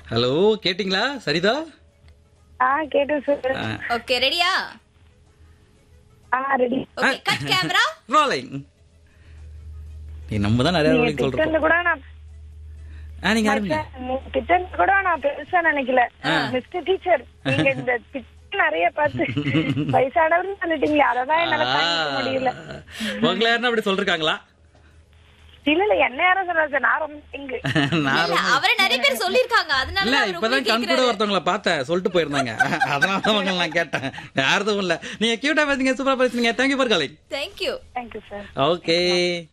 Hello கேட்டிங்களா சரிதா ஆ கேட்டேன் sir ஆ, ஓகே ரெடியா ஆ ready okay cut camera rolling. நீ நம்ம தான் நிறைய நீங்க ரோலிங் சொல்றோம் திட்டன்னு கூட நான் ஆ நீங்க ஆரம்பிங்க திட்டம் கூட நான் பெருசா நினைக்கல மிஸ்டர் டீச்சர் நீங்க இந்த திட்டம் நிறைய பார்த்து வயசானவர் சொல்லிட்டீங்களே அததான் என்னால தாங்கிக்க முடியல உங்களை யாருன்னா அப்படி சொல்லிருக்காங்களா இல்ல இல்ல என்ன யாரும் சொல்ல சார் நான் ரொம்ப இங்கு நான் இல்ல அவரை நிறைய பேர் சொல்லிருக்காங்க அதனால இல்ல தான் அவர் இப்பதான் உங்களுக்கு கண் கூட கேக்குறாரு. ஒருத்தவங்கள பார்த்தேன் சொல்லிட்டு போயிருந்தாங்க அதனால தான் உங்களை நான் கேட்டேன் யாரதும் இல்ல நீங்க கியூட்டா பேசுங்க சூப்பரா பேசுனீங்க thank you for calling Thank you thank you sir okay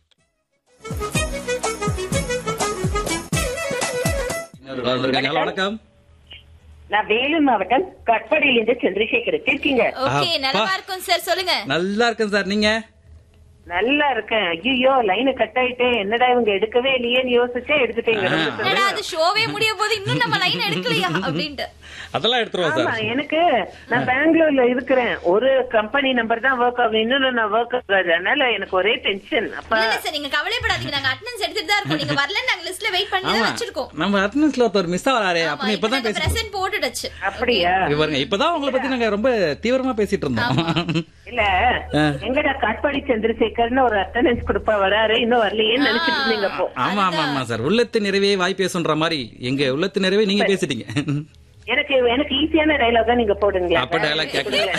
வந்திருக்காங்க வணக்கம் நான் வேலூர் மாவட்டம் கட்பாடியிலிருந்து சந்திரசேகர் இருக்கீங்க ஓகே அப்பா. நலமா இருக்கும் சார் சொல்லுங்க நல்லா இருக்கேன் சார் நீங்க நல்லா இருக்கேன் ஐயோ லைன் கட் ஆயிட்டே என்னடா இவங்க எடுக்கவே இல்லையேன்னு யோசிச்சே எடுத்துட்டீங்க ரொம்ப என்னடா சந்தோஷம். அது ஷோவே முடிய போது இன்னும் நம்ம லைன் எடுக்கலையா அப்படின்ட்டு அதெல்லாம் எடுத்துருவோம் ஆமா சார் எனக்கு நான் பெங்களூர்ல இருக்கிறேன் ஒரு கம்பெனி நம்பர் தான் ஒர்க் ஆகும் இன்னொன்னு நான் ஒர்க் ஆகாது அதனால எனக்கு ஒரே டென்ஷன் அப்ப இல்ல இல்ல சார் நீங்க கவலைப்படாதீங்க நாங்க அட்டெண்டன்ஸ் எடுத்துட்டு தான் இருக்கோம் நீங்க வரல நாங்க லிஸ்ட்ல வெயிட் பண்ணி தான் ஆமா வச்சிருக்கோம் நம்ம அட்டனன்ஸ்ல ஒருத்தர் மிஸ் ஆகிறாரே ஆமா, அப்படி இப்ப இப்பதான் நாங்க பேசி present போட்டுடுச்சு அப்படியா இங்க பாருங்க இப்பதான் உங்களை பத்தி நாங்க ரொம்ப தீவிரமா பேசிட்டு இருந்தோம் இல்ல ஆ. எங்கடா காட்பாடி சந்திரசேகர்னு ஒரு அட்டண்டன்ஸ் கொடுப்பா வராரு இன்னும் வரலையேன்னு நினைச்சிட்டு இருந்தீங்க அப்போ ஆமா ஆமா ஆமா சார் உள்ளத்து நிறைவே வாய் பேசுன்ற மாதிரி எங்க உள்ளத்து நிறைவே நீங்க பேசிட்டீங்க எனக்கு எனக்கு ஈஸியான டைலாக் நீங்க போடுங்களா அப்ப டயலாக் கேட்கல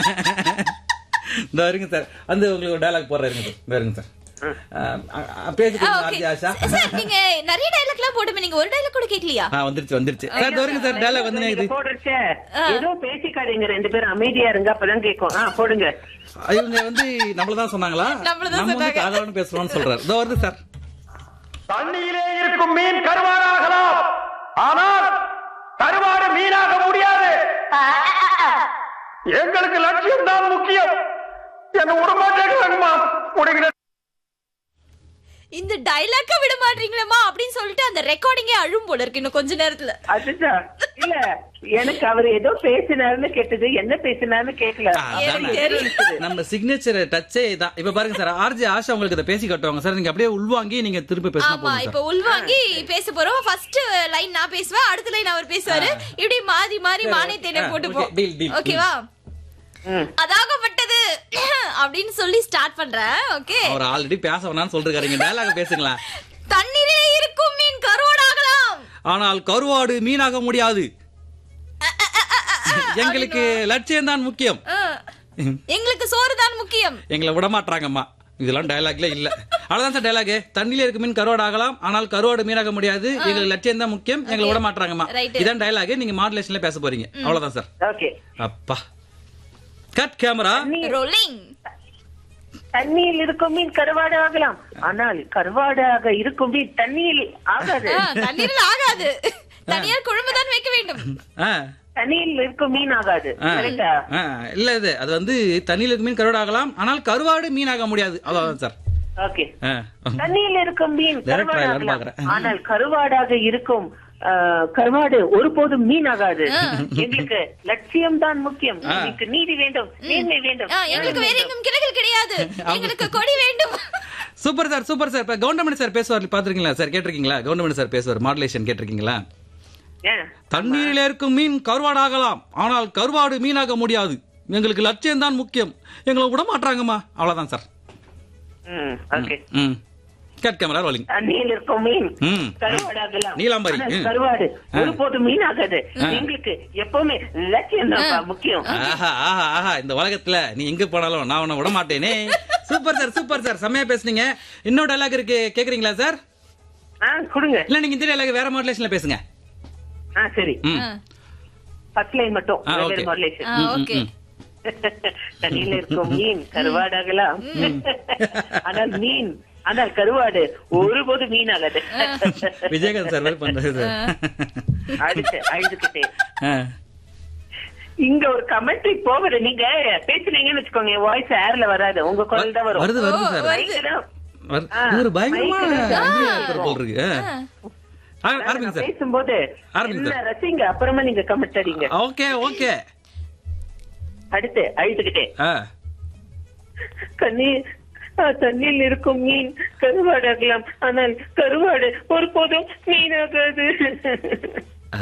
இந்த இருங்க சார் அந்த உங்களுக்கு டயலாக் போடுறேன் இருங்க சார். இந்த இருங்க சார் பேசிக்கிறீங்க ஓகே ஆர்ஜி ஆஷா சார் நீங்க நிறைய டைலாக்லாம் போடுமே நீங்க ஒரு டைலாக் கூட கேட்கலையா ஆ வந்துருச்சு வந்துருச்சு சார் இந்த வருங்க சார் டயலாக் வந்து நீங்க இது போடுறச்ச ஏதோ பேசிக்காதீங்க ரெண்டு பேரும் அமைதியா இருங்க அப்பதான் கேட்கும் ஆ போடுங்க இவங்க வந்து நம்மளதான் சொன்னாங்களா நம்மளதான் நம்ம வந்து சொன்னாங்க. காதவன் பேசுறோம்னு சொல்றாரு இதோ வருது சார் தண்ணியிலே இருக்கும் மீன் கருவாடாகலாம் ஆனால் கருவாடு மீனாக முடியாது எங்களுக்கு லட்சியம் தான் முக்கியம் என்ன விடமாட்டேங்கம்மா முடிகிற இந்த டைலாக்க விட மாட்டீங்களேமா அப்படின்னு சொல்லிட்டு அந்த ரெக்கார்டிங்கே அழும் போல இருக்கு இன்னும் கொஞ்ச நேரத்துல அதுதான் இல்ல எனக்கு அவர் ஏதோ பேசினாருன்னு கேட்டது என்ன பேசினாருன்னு கேட்கல அதானே. தெரியும். நம்ம சிக்னேச்சர் டச்சே தான் இப்ப பாருங்க சார் ஆர்ஜி ஆஷா உங்களுக்கு இதை பேசி காட்டுவாங்க சார் நீங்க அப்படியே உள்வாங்கி நீங்க திருப்பி பேசினா ஆமா போதும் இப்ப சார் உள்வாங்கி பேச போறோம் ஃபர்ஸ்ட் லைன் நான் பேசுவேன் அடுத்த லைன் அவர் பேசுவாரு இப்படி மாறி மாறி மானே தேனை ஆ, போட்டுப்போம் okay, deal, deal. ஓகேவா ம். அதாகப்பட்டது அப்படின்னு சொல்லி ஸ்டார்ட் பண்றேன் ஓகே அவர் ஆல்ரெடி பேச வேணாம்னு சொல்றாரு நீங்க டயலாக் பேசுங்களா தண்ணீரே இருக்கும் மீன் கருவாடாகலாம் ஆனால் கருவாடு மீனாக முடியாது எங்களுக்கு லட்சியம் தான் முக்கியம் ஆ. எங்களுக்கு சோறு தான் முக்கியம் எங்களை விட மாட்டாங்கம்மா இதெல்லாம் டயலாக்ல இல்ல அவ்வளவுதான் சார் டயலாக் தண்ணியில இருக்க மீன் கருவாடு ஆகலாம் ஆனால் கருவாடு மீனாக முடியாது எங்களுக்கு லட்சியம் தான் முக்கியம் எங்களை விட மாட்டாங்கம்மா Right. இதான் டயலாக் நீங்க மாடுலேஷன்ல பேச போறீங்க அவ்வளவுதான் சார் ஓகே அப்பா கட் கேமரா ரோலிங் தண்ணியில் இருக்கும் மீன் கருவாடு ஆகலாம் ஆனால் கருவாடாக இருக்கும் மீன் தண்ணியில் ஆகாது தண்ணீரில் ஆகாது தனியார் குழம்பு தான் வைக்க வேண்டும் தண்ணியில் இருக்கும் மீன் ஆகாது கரெக்டா இல்ல இது அது வந்து தண்ணியில இருக்க மீன் கருவாடு ஆகலாம் ஆனால் கருவாடு மீனாக முடியாது அவ்வளவுதான் சார் ஓகே ஆ. தண்ணியில் இருக்கும் மீன் Direct கருவாடு try ஆகலாம். பாக்குறேன். ஆனால் கருவாடாக இருக்கும் ஆ, கருவாடு ஒருபோதும் மீன் ஆகாது எங்களுக்கு லட்சியம் தான் முக்கியம் எங்களுக்கு நீதி வேண்டும் நேர்மை வேண்டும் ஆ, எங்களுக்கு வேற எங்கும் கிளைகள் கிடையாது எங்களுக்கு கொடி வேண்டும் சூப்பர் சார் சூப்பர் சார் இப்ப கவுண்டமணி சார் பேசுவார் பாத்திருக்கீங்களா சார் கேட்டிருக்கீங்களா கவுண்டமணி சார் பேசுவார் மாடுலேஷன் கேட்டிருக்கீங்களா ஏன்? தண்ணீரில் இருக்கும் மீன் கருவாடாகலாம் ஆனால் கருவாடு மீனாக முடியாது எங்களுக்கு லட்சியம் தான் முக்கியம் எங்களை விட மாட்டாங்கம்மா அவ்வளவுதான் சார் ம், ஓகே ம் கட் கேமரா ரோலிங் தண்ணியில் இருக்கும் மீன் ம். கருவாடாகலாம் நீலாம்பரி. ஆனால் ம். கருவாடு ஒருபோதும் மீன் ஆகாது எங்களுக்கு எப்பவுமே லட்சியம் தான் முக்கியம் ஆஹா ஆஹா ஆஹா இந்த உலகத்துல நீ எங்க போனாலும் நான் உன்னை விட மாட்டேனே சூப்பர் சார் சூப்பர் சார் செம்மையா பேசுனீங்க இன்னொரு டைலாக் இருக்கு கேக்குறீங்களா சார் ஆ கொடுங்க இல்ல நீங்க இந்த டைலாக் வேற மாடுலேஷன்ல பேசுங்க ஆ சரி ம் ஃபர்ஸ்ட் லைன் மட்டும் ஆ, வெவ்வேறு okay. modulation. ஆ, ஓகே தண்ணியில இருக்கும் மீன் கருவாடாகலாம் ஆனால் மீன் ஆனால் கருவாடு ஒருபோது மீன் ஆகாது விஜயகாந்த் சார் மாதிரி பண்றது சார் அழுத்து அழுதுகிட்டே ஆ. இங்க ஒரு கமெண்ட்ரி போகுது நீங்க பேசுனீங்கன்னு வச்சுக்கோங்க என் வாய்ஸ் ஏர்ல வராது உங்க குரல் தான் வரும் வருது வருது சார் Mic தான். வருது. ஆ, இவரு பயங்கரமா mic தான். angry ஆ இருக்கிற போல் இருக்கு ஆ. ஆ, ஆரம்பிங்க நான் சார் பேசும்போது ஆரம்பிங்க என்ன சார். ரசிங்க அப்புறமா நீங்க கமெண்ட் அடிங்க ஓகே ஓகே அடுத்து அழுதுகிட்டே ஆ கண்ணி ஆ, தண்ணியில் இருக்கும் மீன் கருவாடாகலாம் ஆனால் கருவாடு ஒருபோதும் மீனாகாது